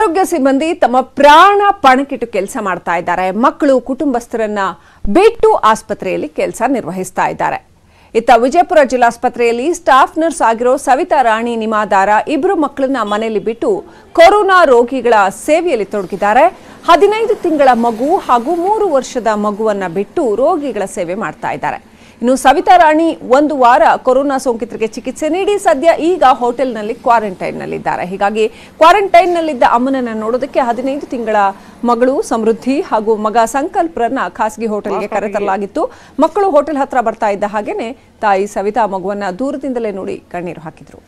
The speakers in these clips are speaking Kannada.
ಆರೋಗ್ಯ ಸಿಬ್ಬಂದಿ ತಮ್ಮ ಪ್ರಾಣ ಪಣಕ್ಕಿಟ್ಟು ಕೆಲಸ ಮಾಡ್ತಾ ಇದ್ದಾರೆ ಮಕ್ಕಳು ಕುಟುಂಬಸ್ಥರನ್ನ ಬಿಟ್ಟು ಆಸ್ಪತ್ರೆಯಲ್ಲಿ ಕೆಲಸ ನಿರ್ವಹಿಸ್ತಾ ಇದ್ದಾರೆ ಇತ್ತ ವಿಜಯಪುರ ಜಿಲ್ಲಾಸ್ಪತ್ರೆಯಲ್ಲಿ ಸ್ಟಾಫ್ ನರ್ಸ್ ಆಗಿರೋ ಸವಿತಾ ರಾಣಿ ನಿಮಾದಾರ ಇಬ್ಬರು ಮಕ್ಕಳನ್ನ ಮನೆಯಲ್ಲಿ ಬಿಟ್ಟು ಕೊರೋನಾ ರೋಗಿಗಳ ಸೇವೆಯಲ್ಲಿ ತೊಡಗಿದ್ದಾರೆ ಹದಿನೈದು ತಿಂಗಳ ಮಗು ಹಾಗೂ ಮೂರು ವರ್ಷದ ಮಗುವನ್ನ ಬಿಟ್ಟು ರೋಗಿಗಳ ಸೇವೆ ಮಾಡ್ತಾ ಇದ್ದಾರೆ ಇನ್ನು ಸವಿತಾ ರಾಣಿ ಒಂದು ವಾರ ಕೊರೋನಾ ಸೋಂಕಿತರಿಗೆ ಚಿಕಿತ್ಸೆ ನೀಡಿ ಸದ್ಯ ಈಗ ಹೋಟೆಲ್ನಲ್ಲಿ ಕ್ವಾರಂಟೈನ್ನಲ್ಲಿದ್ದಾರೆ ಹೀಗಾಗಿ ಕ್ವಾರಂಟೈನ್ನಲ್ಲಿದ್ದ ಅಮ್ಮನನ್ನ ನೋಡೋದಕ್ಕೆ ಹದಿನೈದು ತಿಂಗಳ ಮಗಳು ಸಮೃದ್ಧಿ ಹಾಗೂ ಮಗ ಸಂಕಲ್ಪ್ರನ್ನ ಖಾಸಗಿ ಹೋಟೆಲ್ಗೆ ಕರೆತರಲಾಗಿತ್ತು ಮಕ್ಕಳು ಹೋಟೆಲ್ ಹತ್ರ ಬರ್ತಾ ಇದ್ದ ಹಾಗೇನೆ ತಾಯಿ ಸವಿತಾ ಮಗುವನ್ನ ದೂರದಿಂದಲೇ ನೋಡಿ ಕಣ್ಣೀರು ಹಾಕಿದ್ರು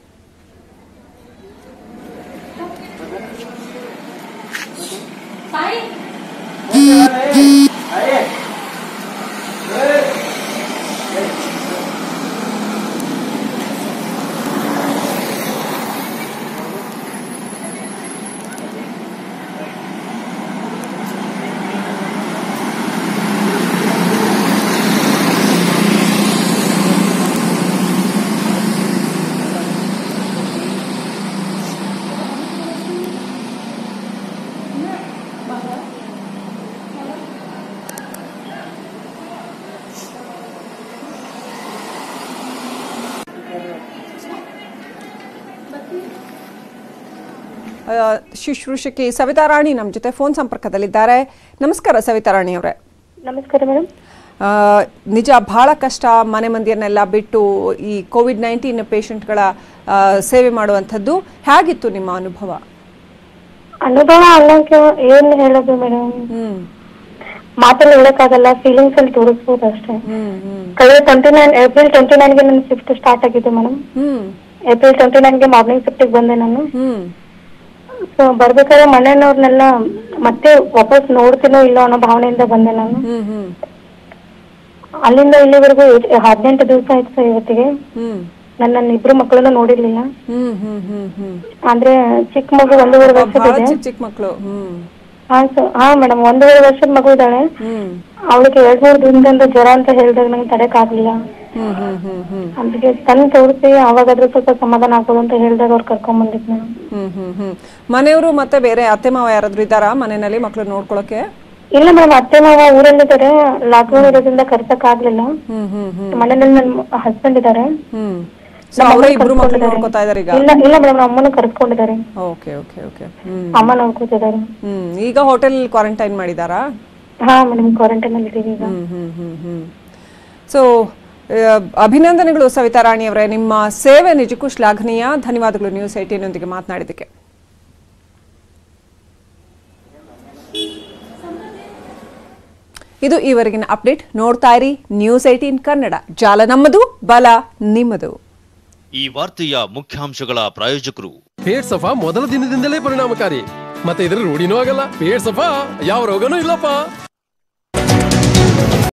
ಆ, ಶುಶ್ರೂಷಕಿ ಸವಿತಾ ರಾಣಿ ನಮ್ಮ ಜೊತೆ ಫೋನ್ ಸಂಪರ್ಕದಲ್ಲಿದ್ದಾರೆ ನಮಸ್ಕಾರ ಸವಿತಾ ರಾಣಿ ಅವರೇ ನಮಸ್ಕಾರ ಮೇಡಮ್ ಆ, ನಿಜ ಬಹಳ ಕಷ್ಟ ಮನೆ ಮಂದಿಯನ್ನೆಲ್ಲ ಬಿಟ್ಟು ಈ ಕೋವಿಡ್ ನೈನ್ಟೀನ್ ಪೇಷಂಟ್ಗಳ ಸೇವೆ ಮಾಡುವಂಥದ್ದು ಹೇಗಿತ್ತು ನಿಮ್ಮ ಅನುಭವ ಅನುಭವ ಅನ್ನೋಕೆ ಏನ್ ಹೇಳೋದು ಮೇಡಮ್ ಹ್ಮ್ ಮಾತಲ್ಲಿ ಹೇಳಕ್ಕಾಗಲ್ಲ ಫೀಲಿಂಗ್ಸ್ ಅಲ್ಲಿ ತೋರಿಸ್ಬೋದು ಅಷ್ಟೇ ಹ್ಮ್ ಹ್ಮ್ ಕಳೆದ ಟ್ವೆಂಟಿ ನೈನ್ ಏಪ್ರಿಲ್ ಟ್ವೆಂಟಿ ನೈನ್ಗೆ ನನ್ನ ಶಿಫ್ಟ್ ಸ್ಟಾರ್ಟ್ ಆಗಿದ್ದು ಮೇಡಮ್ ಹ್ಮ್ ಏಪ್ರಿಲ್ ಟ್ವೆಂಟಿ ನೈನ್ಗೆ ಮಾರ್ನಿಂಗ್ ಶಿಫ್ಟಿಗೆ ಬಂದೆ ನಾನು ಹ್ಮ್ ಸೊ ಬರ್ಬೇಕಾದ್ರೆ ಮನೆಯವ್ರನ್ನೆಲ್ಲ ಮತ್ತೆ ವಾಪಸ್ ನೋಡ್ತೀನೋ ಇಲ್ಲೋ ಅನ್ನೋ ಭಾವನೆಯಿಂದ ಬಂದೆ ನಾನು ಹ್ಮ್ ಹ್ಮ್ ಅಲ್ಲಿಂದ ಇಲ್ಲಿವರೆಗೂ ಹದಿನೆಂಟು ದಿವಸ ಆಯ್ತು ಸರ್ ಇವತ್ತಿಗೆ ಹ್ಮ್ ನನ್ನ ಇಬ್ರು ಮಕ್ಕಳನ್ನು ನೋಡಿರ್ಲಿಲ್ಲ ಹ್ಮ್ ಹ್ಮ್ ಹ್ಮ್ ಹ್ಮ್ ಅಂದ್ರೆ ಚಿಕ್ಕ ಮಗು ಒಂದೂವರೆ ಬಹಳ ವರ್ಷದಿದೆ ಚಿಕ್ಕ ಚಿಕ್ಕ ಮಕ್ಕಳು ಹ್ಮ್ ಹಾ ಸರ್ ಹಾ ಮೇಡಮ್ ಒಂದೂವರೆ ವರ್ಷದ ಮಗು ಇದ್ದಾಳೆ ಹ್ಮ್ ಅವಳಿಗೆ ಎರಡ್ ಮೂರು ದಿನದಿಂದ ಜ್ವರ ಅಂತ ಹೇಳಿದಾಗ ನಂಗೆ ತಡೆಕ್ ಆಗ್ಲಿಲ್ಲ ಹ್ಮ್ ಹ್ಮ್ ಹ್ಮ್ ಹ್ಮ್ ಅದಕ್ಕೆ ತಂದು ತೋರಿಸಿ ಅವಾಗಾದ್ರೂ ಸ್ವಲ್ಪ ಸಮಾಧಾನ ಆಗ್ಬೋದು ಅಂತ ಹೇಳಿದಾಗ ಅವ್ರು ಕರ್ಕೊಂಡ್ ಬಂದಿದ್ ಮೇಡಮ್ ಹ್ಮ್ ಹ್ಮ್ ಹ್ಮ್ ಮನೆಯವರು ಮತ್ತೆ ಬೇರೆ ಅತ್ತೆ ಮಾವ ಯಾರಾದ್ರೂ ಇದ್ದಾರಾ ಮನೆಯಲ್ಲಿ ಮಕ್ಕಳು ನೋಡ್ಕೊಳಕ್ಕೆ ಇಲ್ಲ ಮೇಡಮ್ ಅತ್ತೆ ಮಾವ ಊರಲ್ಲಿದ್ದಾರೆ ಲಾಕ್ಡೌನ್ ಇರೋದ್ರಿಂದ ಕರ್ಸಕ್ ಆಗ್ಲಿಲ್ಲ ಹ್ಮ್ ಹ್ಮ್ ಹ್ಮ್ ಮನೇಲಿ ನನ್ನ ಹಸ್ಬೆಂಡ್ ಇದ್ದಾರೆ ಹ್ಮ್ ಸೊ ಅವರೇ ಇಬ್ರು ಮಕ್ಕಳು ನೋಡ್ಕೊತಾ ಇದಾರೆ ಈಗ ಇಲ್ಲ ಇಲ್ಲ ಮೇಡಮ್ ಅಮ್ಮನ ಕರ್ಸ್ಕೊಂಡಿದ್ದಾರೆ ಓಕೆ ಓಕೆ ಓಕೆ ಹ್ಮ್ ಅಮ್ಮ ನೋಡ್ಕೊತಿದ್ದಾರೆ ಹ್ಮ್ ಈಗ ಹೋಟೆಲ್ ಕ್ವಾರಂಟೈನ್ ಮಾಡಿದಾರಾ ಹಾ ಮೇಡಮ್ ಕ್ವಾರಂಟೈನ್ ಅಲ್ಲಿ ಇದೀವಿ ಈಗ ಹ್ಮ್ ಹ್ಮ್ ಹ್ಮ್ ಹ್ಮ್ ಸೊ ಅಭಿನಂದನೆಗಳು ಸವಿತಾ ರಾಣಿ ಅವರೇ ನಿಮ್ಮ ಸೇವೆ ನಿಜಕ್ಕೂ ಶ್ಲಾಘನೀಯ ಧನ್ಯವಾದಗಳು ನ್ಯೂಸ್ ಏಟೀನೊಂದಿಗೆ ಮಾತನಾಡಿದ್ದಕ್ಕೆ ಇದು ಈವರೆಗಿನ ಅಪ್ಡೇಟ್ ನೋಡ್ತಾ ಇರಿ ನ್ಯೂಸ್ ಏಟೀನ್ ಕನ್ನಡ ಜಾಲ ನಮ್ಮದು ಬಲ ನಿಮ್ಮದು ಈ ವಾರ್ತೆಯ ಮುಖ್ಯಾಂಶಗಳ ಪ್ರಾಯೋಜಕರು ಪೇಟ್ ಸಫಾ ಮೊದಲ ದಿನದಿಂದಲೇ ಪರಿಣಾಮಕಾರಿ ಮತ್ತೆ ಇದರ ರೂಢಿನೂ ಆಗಲ್ಲ ಪೇಟ್ ಸಫಾ ಯಾವ ರೋಗನೂ ಇಲ್ಲಪ್ಪ